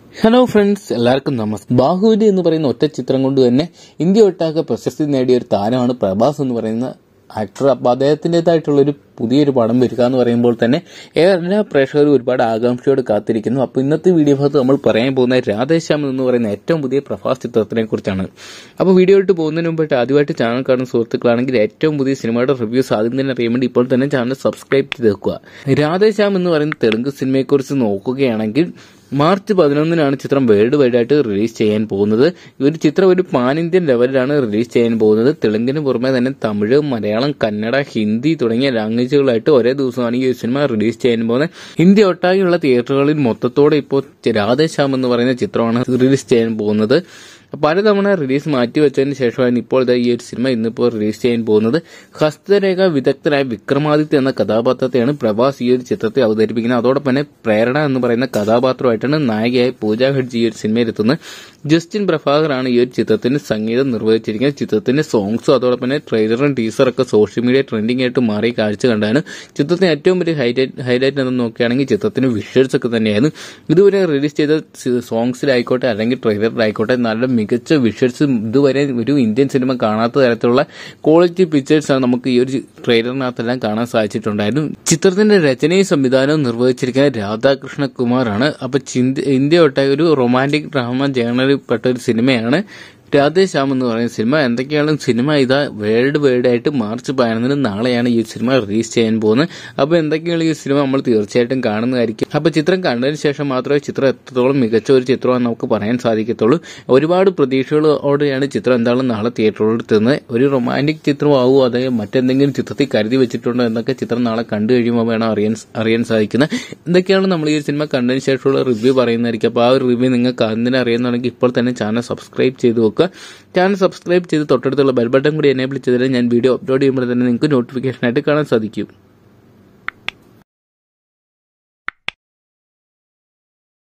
hello friends എല്ലാവർക്കും നമസ്കാരം ബാഹുബലി എന്ന് പറയുന്ന ഒറ്റ ചിത്രം കൊണ്ട് തന്നെ ഇന്ത്യ ഒട്ടാകെ പ്രശസ്തി നേടിയ ഒരു താരമാണ് പ്രഭാസ് എന്ന് പറയുന്ന ആക്ടർ അപ്പോൾ അദ്ദേഹത്തിൻ്റെതായിട്ടുള്ള ഒരു പുതിയൊരു പടം വരിക എന്ന് പറയുമ്പോൾ തന്നെ എല്ലാ പ്രേക്ഷകരും ഒരുപാട് ആകാംക്ഷയോട് കാത്തിരിക്കുന്നു അപ്പോൾ ഇന്നത്തെ വീഡിയോ ഭാഗത്ത് നമ്മൾ പറയാൻ പോകുന്ന രാധേശ്യാം എന്ന് പറയുന്ന ഏറ്റവും പുതിയ പ്രഭാസ് ചിത്രത്തിനെ കുറിച്ചാണ് അപ്പോൾ വീഡിയോ ഇട്ട് പോകുന്നതിന് മുമ്പായിട്ട് ആദ്യമായിട്ട് ചാനൽ കാണുന്ന സുഹൃത്തുക്കളാണെങ്കിൽ ഏറ്റവും പുതിയ സിനിമയുടെ റിവ്യൂസ് ആദ്യം തന്നെ അറിയാൻ വേണ്ടി ഇപ്പോൾ തന്നെ ചാനൽ സബ്സ്ക്രൈബ് ചെയ്ത് വെക്കുക രാധേശ്യാം എന്ന് പറയുന്ന തെലുങ്ക് സിനിമയെക്കുറിച്ച് നോക്കുകയാണെങ്കിൽ മാർച്ച് പതിനൊന്നിനാണ് ചിത്രം വേൾഡ് വൈഡ് ആയിട്ട് റിലീസ് ചെയ്യാൻ പോകുന്നത് ഈ ഒരു ചിത്രം ഒരു പാൻ ഇന്ത്യൻ ലെവലിലാണ് റിലീസ് ചെയ്യാൻ പോകുന്നത് തെലുങ്കിന് പുറമെ തന്നെ തമിഴ് മലയാളം കന്നഡ ഹിന്ദി തുടങ്ങിയ ലാംഗ്വേജുകളായിട്ട് ഒരേ ദിവസമാണ് ഈ ഒരു സിനിമ റിലീസ് ചെയ്യാൻ പോകുന്നത് ഇന്ത്യ ഒട്ടാകെയുള്ള തിയേറ്ററുകളിൽ മൊത്തത്തോടെ ഇപ്പോൾ രാധേശ്യാം എന്ന് പറയുന്ന ചിത്രമാണ് റിലീസ് ചെയ്യാൻ പോകുന്നത് പലതവണ റിലീസ് മാറ്റിവെച്ചതിന് ശേഷമാണ് ഇപ്പോൾ ഇതാ ഈ ഒരു സിനിമ ഇന്നിപ്പോൾ റിലീസ് ചെയ്യാൻ പോകുന്നത് ഹസ്തരേഖ വിദഗ്ധനായ വിക്രമാദിത്യ എന്ന കഥാപാത്രത്തെയാണ് പ്രഭാസ് ഈ ഒരു ചിത്രത്തെ അവതരിപ്പിക്കുന്നത് അതോടൊപ്പം തന്നെ പ്രേരണ എന്ന് പറയുന്ന കഥാപാത്രമായിട്ടാണ് നായികയായ പൂജ ഹെഡ്ജി ഈ ഒരു സിനിമയിൽ എത്തുന്നത് ജസ്റ്റിൻ പ്രഭാകറാണ് ഈ ഒരു ചിത്രത്തിന് സംഗീതം നിർവഹിച്ചിരിക്കുന്നത് ചിത്രത്തിന്റെ സോങ്സും അതോടൊപ്പം തന്നെ ട്രെയിലറും ടീസറൊക്കെ സോഷ്യൽ മീഡിയ ട്രെൻഡിംഗ് ആയിട്ട് മാറി കാഴ്ച കണ്ടാണ് ചിത്രത്തിന് ഏറ്റവും വലിയ ഹൈലൈറ്റ് ഹൈലൈറ്റ് എന്ന് നോക്കുകയാണെങ്കിൽ ചിത്രത്തിന് വിഷ്വൽസ് ഒക്കെ തന്നെയായിരുന്നു ഇതുവരെ റിലീസ് ചെയ്ത സോങ്സിലായിക്കോട്ടെ അല്ലെങ്കിൽ ട്രെയിലറിലായിക്കോട്ടെ നല്ല മികച്ച വിഷ്വൽസ് ഇതുവരെ ഒരു ഇന്ത്യൻ സിനിമ കാണാത്ത തരത്തിലുള്ള ക്വാളിറ്റി പിക്ചേഴ്സ് ആണ് നമുക്ക് ഈ ഒരു ട്രെയിലറിനകത്തെല്ലാം കാണാൻ സാധിച്ചിട്ടുണ്ടായിരുന്നു ചിത്രത്തിന്റെ രചനയും സംവിധാനവും നിർവഹിച്ചിരിക്കുന്നത് രാധാകൃഷ്ണ കുമാറാണ് അപ്പൊ ഇന്ത്യ ഒട്ടായ ഒരു റൊമാൻറ്റിക് ഡ്രാമ ജേണലിൽപ്പെട്ട ഒരു സിനിമയാണ് രാധേശ്യാം എന്ന് പറയുന്ന സിനിമ എന്തൊക്കെയാണ് സിനിമ ഇതാ വേൾഡ് വൈഡ് ആയിട്ട് മാർച്ച് പതിനൊന്നിന് നാളെയാണ് ഈ സിനിമ റിലീസ് ചെയ്യാൻ പോകുന്നത് അപ്പോൾ എന്തൊക്കെയാണ് ഈ സിനിമ നമ്മൾ തീർച്ചയായിട്ടും കാണുന്നതായിരിക്കും അപ്പോൾ ചിത്രം കണ്ടതിന് ശേഷം മാത്രമേ ചിത്രം എത്രത്തോളം മികച്ച ഒരു ചിത്രമാണെന്ന് നമുക്ക് പറയാൻ സാധിക്കത്തുള്ളൂ ഒരുപാട് പ്രതീക്ഷകളോടെയാണ് ചിത്രം എന്തായാലും നാളെ തിയേറ്ററുകളിൽ എത്തുന്നത് ഒരു റൊമാൻറ്റിക് ചിത്രമാവോ അതേ മറ്റെന്തെങ്കിലും ചിത്രത്തിൽ കരുതി വെച്ചിട്ടുണ്ടോ എന്നൊക്കെ ചിത്രം നാളെ കണ്ടു കഴിയുമ്പോൾ വേണം അറിയാൻ അറിയാൻ സാധിക്കുന്നത് എന്തൊക്കെയാണ് നമ്മൾ ഈ സിനിമ കണ്ടതിന് ശേഷമുള്ള റിവ്യൂ പറയുന്നതായിരിക്കും അപ്പോൾ ആ ഒരു റിവ്യൂ നിങ്ങൾക്ക് അതിനെ അറിയുന്നുണ്ടെങ്കിൽ ഇപ്പോൾ തന്നെ ചാനൽ സബ്സ്ക്രൈബ് ചെയ്ത് വെക്കുക ചാനൽ സബ്സ്ക്രൈബ് ചെയ്ത് തൊട്ടടുത്തുള്ള ബെൽ ബട്ടൺ കൂടി എനേബിൾ ചെയ്താൽ ഞാൻ വീഡിയോ അപ്ലോഡ് ചെയ്യുമ്പോൾ തന്നെ നിങ്ങൾക്ക് നോട്ടിഫിക്കേഷൻ ആയിട്ട് കാണാൻ സാധിക്കും